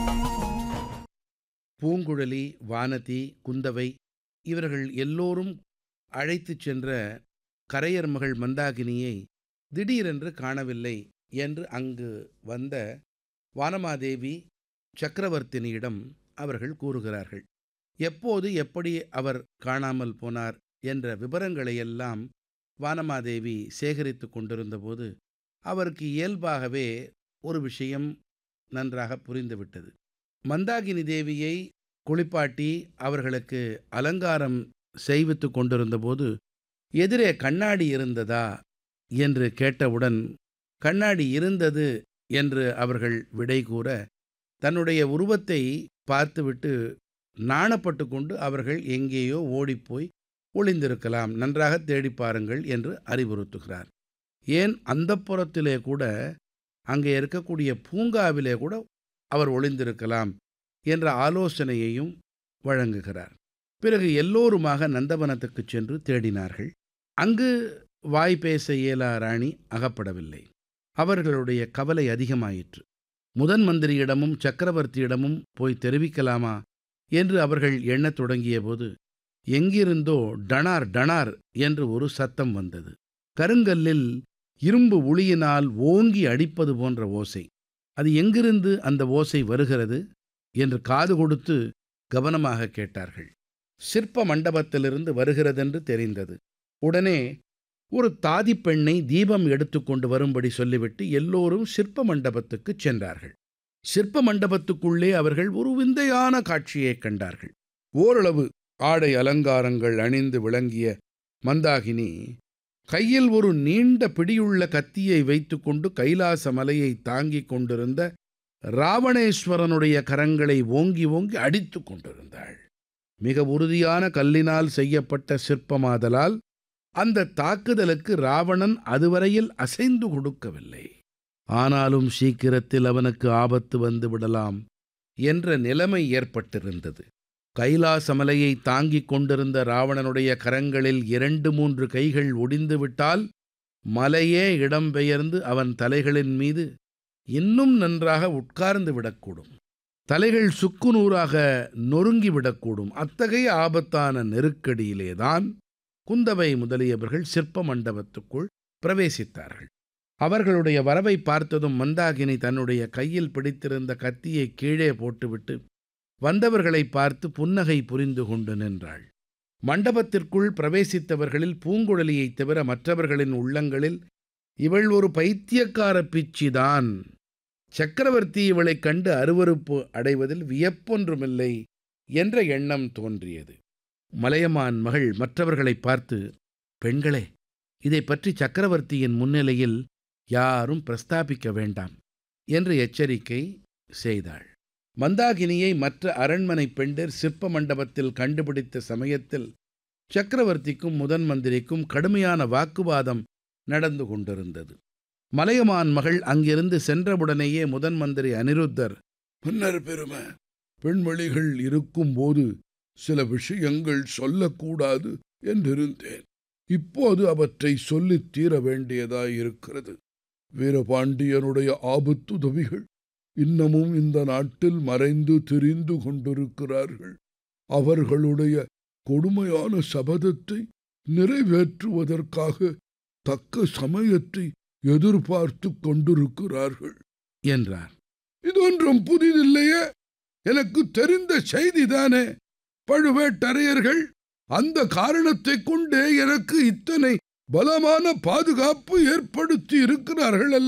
பூங்குழலி வானதி குந்தவை இவர்கள் எல்லோரும் அழைத்துச் சென்ற கரையர் மகள் மந்தாகினியை திடீரென்று காணவில்லை என்று அங்கு வந்த வானமாதேவி சக்கரவர்த்தினியிடம் அவர்கள் கூறுகிறார்கள் எப்போது எப்படி அவர் காணாமல் போனார் என்ற விவரங்களையெல்லாம் வானமாதேவி சேகரித்து கொண்டிருந்தபோது அவருக்கு இயல்பாகவே ஒரு விஷயம் நன்றாக புரிந்துவிட்டது மந்தாகினி தேவியை குளிப்பாட்டி அவர்களுக்கு அலங்காரம் செய்வித்து கொண்டிருந்தபோது எதிரே கண்ணாடி இருந்ததா என்று கேட்டவுடன் கண்ணாடி இருந்தது என்று அவர்கள் விடை கூற தன்னுடைய உருவத்தை பார்த்துவிட்டு நாணப்பட்டு கொண்டு அவர்கள் எங்கேயோ ஓடிப்போய் ஒளிந்திருக்கலாம் நன்றாக தேடி பாருங்கள் என்று அறிவுறுத்துகிறார் ஏன் அந்த புறத்திலே கூட அங்கே இருக்கக்கூடிய பூங்காவிலே கூட அவர் ஒளிந்திருக்கலாம் என்ற ஆலோசனையையும் வழங்குகிறார் பிறகு எல்லோருமாக நந்தவனத்துக்குச் சென்று தேடினார்கள் அங்கு வாய் பேச இயலா ராணி அகப்படவில்லை அவர்களுடைய கவலை அதிகமாயிற்று முதன் மந்திரியிடமும் சக்கரவர்த்தியிடமும் போய் தெரிவிக்கலாமா என்று அவர்கள் எண்ணத் தொடங்கியபோது எங்கிருந்தோ டனார் டனார் என்று ஒரு சத்தம் வந்தது கருங்கல்லில் இரும்பு உளியினால் ஓங்கி அடிப்பது போன்ற ஓசை அது எங்கிருந்து அந்த ஓசை வருகிறது என்று காது கொடுத்து கவனமாக கேட்டார்கள் சிற்ப மண்டபத்திலிருந்து வருகிறதென்று தெரிந்தது உடனே ஒரு தாதி பெண்ணை தீபம் எடுத்துக்கொண்டு வரும்படி சொல்லிவிட்டு எல்லோரும் சிற்ப மண்டபத்துக்குச் சென்றார்கள் சிற்ப மண்டபத்துக்குள்ளே அவர்கள் ஒரு விந்தையான காட்சியைக் கண்டார்கள் ஓரளவு ஆடை அலங்காரங்கள் அணிந்து விளங்கிய மந்தாகினி கையில் ஒரு நீண்ட பிடியுள்ள கத்தியை வைத்துக்கொண்டு கைலாச மலையை தாங்கிக் கொண்டிருந்த ராவணேஸ்வரனுடைய கரங்களை ஓங்கி ஓங்கி அடித்துக் கொண்டிருந்தாள் மிக உறுதியான கல்லினால் செய்யப்பட்ட சிற்பமாதலால் அந்த தாக்குதலுக்கு ராவணன் அதுவரையில் அசைந்து கொடுக்கவில்லை ஆனாலும் சீக்கிரத்தில் அவனுக்கு ஆபத்து வந்து விடலாம் என்ற நிலைமை ஏற்பட்டிருந்தது கைலாசமலையை தாங்கிக் கொண்டிருந்த ராவணனுடைய கரங்களில் இரண்டு மூன்று கைகள் ஒடிந்துவிட்டால் மலையே இடம்பெயர்ந்து அவன் தலைகளின் மீது இன்னும் நன்றாக உட்கார்ந்து விடக்கூடும் தலைகள் சுக்குநூறாக நொறுங்கிவிடக்கூடும் அத்தகைய ஆபத்தான நெருக்கடியிலேதான் குந்தவை முதலியவர்கள் சிற்ப மண்டபத்துக்குள் பிரவேசித்தார்கள் அவர்களுடைய வரவை பார்த்ததும் மந்தாகினி தன்னுடைய கையில் பிடித்திருந்த கத்தியை கீழே போட்டுவிட்டு வந்தவர்களை பார்த்து புன்னகை புரிந்து கொண்டு நின்றாள் மண்டபத்திற்குள் பிரவேசித்தவர்களில் பூங்குழலியைத் தவிர மற்றவர்களின் உள்ளங்களில் இவள் ஒரு பைத்தியக்கார பிச்சிதான் சக்கரவர்த்தி இவளைக் கண்டு அருவருப்பு அடைவதில் வியப்பொன்றுமில்லை என்ற எண்ணம் தோன்றியது மலையமான் மகள் மற்றவர்களை பார்த்து பெண்களே இதை பற்றி சக்கரவர்த்தியின் முன்னிலையில் யாரும் பிரஸ்தாபிக்க வேண்டாம் என்று எச்சரிக்கை செய்தாள் மந்தாகினியை மற்ற அரண்மனை பெண்டர் சிற்ப மண்டபத்தில் கண்டுபிடித்த சமயத்தில் சக்கரவர்த்திக்கும் முதன் மந்திரிக்கும் கடுமையான வாக்குவாதம் நடந்து கொண்டிருந்தது மலையமான் மகள் அங்கிருந்து சென்றவுடனேயே முதன் மந்திரி அனிருத்தர் மன்னர் பெருமை பெண்மணிகள் இருக்கும்போது சில விஷயங்கள் சொல்லக்கூடாது என்றிருந்தேன் இப்போது அவற்றை சொல்லித் தீர வேண்டியதாயிருக்கிறது வீரபாண்டியனுடைய ஆபத்துதவிகள் இன்னமும் இந்த நாட்டில் மறைந்து திரிந்து கொண்டிருக்கிறார்கள் அவர்களுடைய கொடுமையான சபதத்தை நிறைவேற்றுவதற்காக தக்க சமயத்தை எதிர்பார்த்து கொண்டிருக்கிறார்கள் என்றார் இதொன்றும் புதிதில்லையே எனக்கு தெரிந்த செய்திதானே பழுவேட்டரையர்கள் அந்த காரணத்தை கொண்டே எனக்கு இத்தனை பலமான பாதுகாப்பு ஏற்படுத்தி இருக்கிறார்கள்